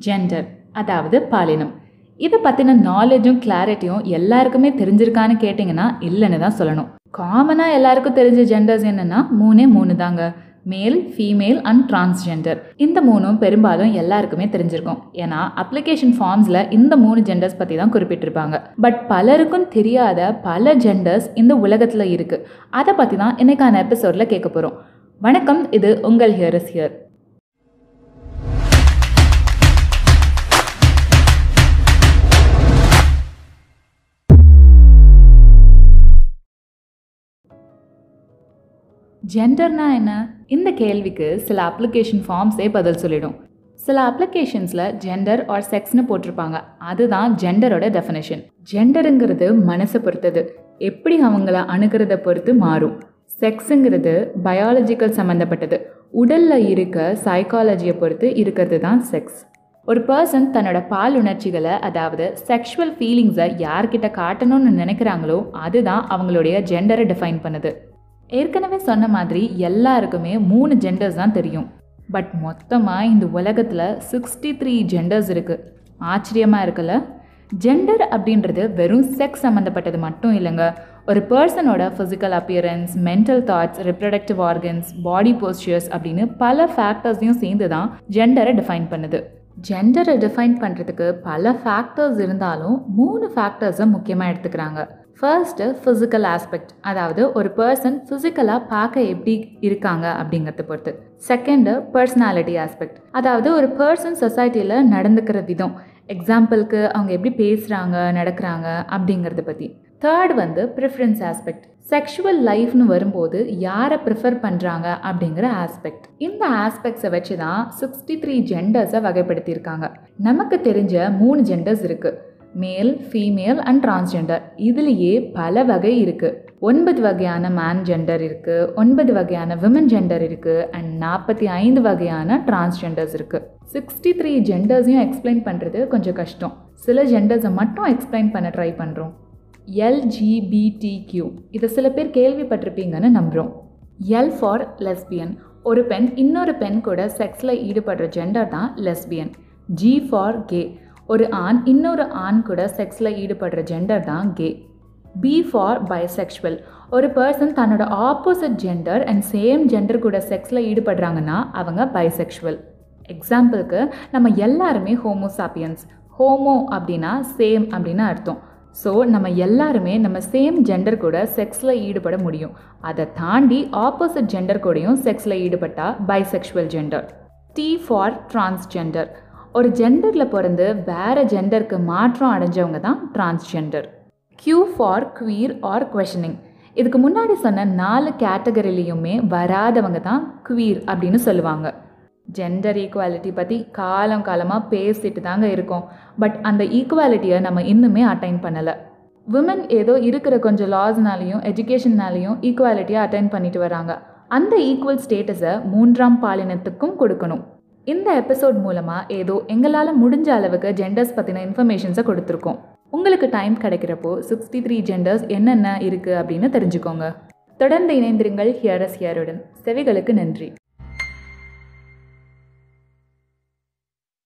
gender அதாவது பாலினம் இதை பற்றின நாலேஜும் கிளாரிட்டியும் எல்லாருக்குமே தெரிஞ்சிருக்கான்னு கேட்டிங்கன்னா இல்லைன்னு தான் சொல்லணும் காமனாக எல்லாருக்கும் தெரிஞ்ச ஜெண்டர்ஸ் என்னென்னா மூணே மூணு தாங்க மேல் ஃபீமேல் அண்ட் டிரான்ஸ்ஜெண்டர் இந்த மூணும் பெரும்பாலும் எல்லாருக்குமே தெரிஞ்சிருக்கும் ஏன்னா அப்ளிகேஷன் ஃபார்ம்ஸில் இந்த மூணு ஜெண்டர்ஸ் பற்றி தான் குறிப்பிட்டிருப்பாங்க பட் பலருக்கும் தெரியாத பல ஜெண்டர்ஸ் இந்த உலகத்தில் இருக்குது அதை பற்றி தான் இன்னைக்கான எபிசோடில் கேட்க போகிறோம் வணக்கம் இது உங்கள் ஹியர் இஸ் ஹியர் ஜெண்டர்னா என்ன இந்த கேள்விக்கு சில அப்ளிகேஷன் ஃபார்ம்ஸே பதில் சொல்லிடும் சில அப்ளிகேஷன்ஸில் ஜெண்டர் ஆர் செக்ஸ்னு போட்டிருப்பாங்க அதுதான் ஜெண்டரோட டெஃபினேஷன் ஜெண்டருங்கிறது மனசை பொறுத்தது எப்படி அவங்கள அணுகிறத பொறுத்து மாறும் செக்ஸுங்கிறது பயாலஜிக்கல் சம்மந்தப்பட்டது உடலில் இருக்க சைக்காலஜியை பொறுத்து இருக்கிறது தான் செக்ஸ் ஒரு பர்சன் தன்னோட பால் உணர்ச்சிகளை அதாவது செக்ஷுவல் ஃபீலிங்ஸை யார்கிட்ட காட்டணும்னு நினைக்கிறாங்களோ அதுதான் அவங்களுடைய ஜெண்டரை டிஃபைன் பண்ணுது ஏற்கனவே சொன்ன மாதிரி எல்லாருக்குமே மூணு ஜெண்டர்ஸ் தான் தெரியும் பட் மொத்தமாக இந்த உலகத்தில் சிக்ஸ்டி த்ரீ ஜெண்டர்ஸ் இருக்குது ஆச்சரியமாக இருக்குல்ல ஜெண்டர் அப்படின்றது வெறும் செக்ஸ் சம்மந்தப்பட்டது மட்டும் இல்லைங்க ஒரு பர்சனோட physical appearance mental thoughts reproductive organs body postures அப்படின்னு பல ஃபேக்டர்ஸையும் சேர்ந்து தான் ஜெண்டரை டிஃபைன் பண்ணுது ஜெண்டரை டிஃபைன் பண்ணுறதுக்கு பல ஃபேக்டர்ஸ் இருந்தாலும் மூணு ஃபேக்டர்ஸை முக்கியமாக எடுத்துக்கிறாங்க ஃபர்ஸ்ட்டு ஃபிசிக்கல் ஆஸ்பெக்ட் அதாவது ஒரு பர்சன் ஃபிசிக்கலாக பார்க்க எப்படி இருக்காங்க அப்படிங்கிறத பொறுத்து செகண்டு பர்சனாலிட்டி ஆஸ்பெக்ட் அதாவது ஒரு பர்சன் சொசைட்டியில் நடந்துக்கிற விதம் எக்ஸாம்பிளுக்கு அவங்க எப்படி பேசுகிறாங்க நடக்கிறாங்க அப்படிங்கிறத பற்றி தேர்ட் வந்து ப்ரிஃபரன்ஸ் ஆஸ்பெக்ட் செக்ஷுவல் லைஃப்னு வரும்போது யாரை ப்ரிஃபர் பண்ணுறாங்க அப்படிங்கிற ஆஸ்பெக்ட் இந்த ஆஸ்பெக்ட்ஸை வச்சு தான் சிக்ஸ்டி த்ரீ ஜெண்டர்ஸை வகைப்படுத்தியிருக்காங்க நமக்கு தெரிஞ்ச மூணு ஜெண்டர்ஸ் இருக்குது மேல் ஃபீமேல் அண்ட் டிரான்ஸ்ஜெண்டர் இதுலேயே பல வகை இருக்குது ஒன்பது வகையான மேன் ஜெண்டர் இருக்குது ஒன்பது வகையான விமன் ஜெண்டர் இருக்குது அண்ட் நாற்பத்தி ஐந்து வகையான டிரான்ஸ்ஜெண்டர்ஸ் இருக்குது சிக்ஸ்டி த்ரீ ஜெண்டர்ஸையும் எக்ஸ்பிளைன் பண்ணுறது கொஞ்சம் கஷ்டம் சில ஜெண்டர்ஸை மட்டும் எக்ஸ்பிளைன் பண்ண ட்ரை பண்ணுறோம் எல்ஜிபிடிக்யூ இதை சில பேர் கேள்விப்பட்டிருப்பீங்கன்னு நம்புகிறோம் எல் ஃபார் லெஸ்பியன் ஒரு பெண் இன்னொரு பெண் கூட செக்ஸில் ஈடுபடுற ஜெண்டர் தான் லெஸ்பியன் ஜி ஃபார் கே ஒரு ஆண் இன்னொரு ஆண் கூட செக்ஸில் ஈடுபடுற ஜெண்டர் தான் கே பி ஃபார் பைசெக்ஷுவல் ஒரு பர்சன் தன்னோட opposite gender and same gender கூட செக்ஸில் ஈடுபடுறாங்கன்னா அவங்க பைசெக்ஷுவல் எக்ஸாம்பிளுக்கு நம்ம எல்லாருமே ஹோமோசாப்பியன்ஸ் ஹோமோ அப்படின்னா சேம் அப்படின்னு அர்த்தம் ஸோ நம்ம எல்லாருமே நம்ம சேம் ஜெண்டர் கூட செக்ஸில் ஈடுபட முடியும் அதை தாண்டி ஆப்போசிட் ஜெண்டர் கூடயும் செக்ஸில் ஈடுபட்டால் bisexual gender T for transgender ஒரு ஜெண்டரில் பிறந்து வேறு ஜெண்டருக்கு மாற்றம் அடைஞ்சவங்க தான் transgender Q for queer or questioning இதுக்கு முன்னாடி சொன்ன நாலு கேட்டகரிலையுமே வராதவங்க தான் குவீர் அப்படின்னு சொல்லுவாங்க ஜெண்டர் ஈக்குவாலிட்டி பற்றி காலம் காலமாக பேசிட்டு தாங்க இருக்கோம் பட் அந்த ஈக்குவாலிட்டியை நம்ம இன்னுமே அட்டைன் பண்ணலை விமன் ஏதோ இருக்கிற கொஞ்சம் லாஸ்னாலையும் எஜுகேஷன்னாலையும் ஈக்குவாலிட்டியை அட்டைன் பண்ணிட்டு வராங்க அந்த ஈக்குவல் ஸ்டேட்டஸை மூன்றாம் பாலினத்துக்கும் கொடுக்கணும் இந்த எபிசோட் மூலமாக ஏதோ எங்களால் முடிஞ்ச அளவுக்கு ஜெண்டர்ஸ் பற்றின இன்ஃபர்மேஷன்ஸை கொடுத்துருக்கோம் உங்களுக்கு டைம் கிடைக்கிறப்போ சிக்ஸ்டி த்ரீ ஜெண்டர்ஸ் என்னென்ன இருக்குது அப்படின்னு தெரிஞ்சுக்கோங்க தொடர்ந்து இணைந்திருங்கள் ஹியரஸ் ஹியருடன் செவிகளுக்கு நன்றி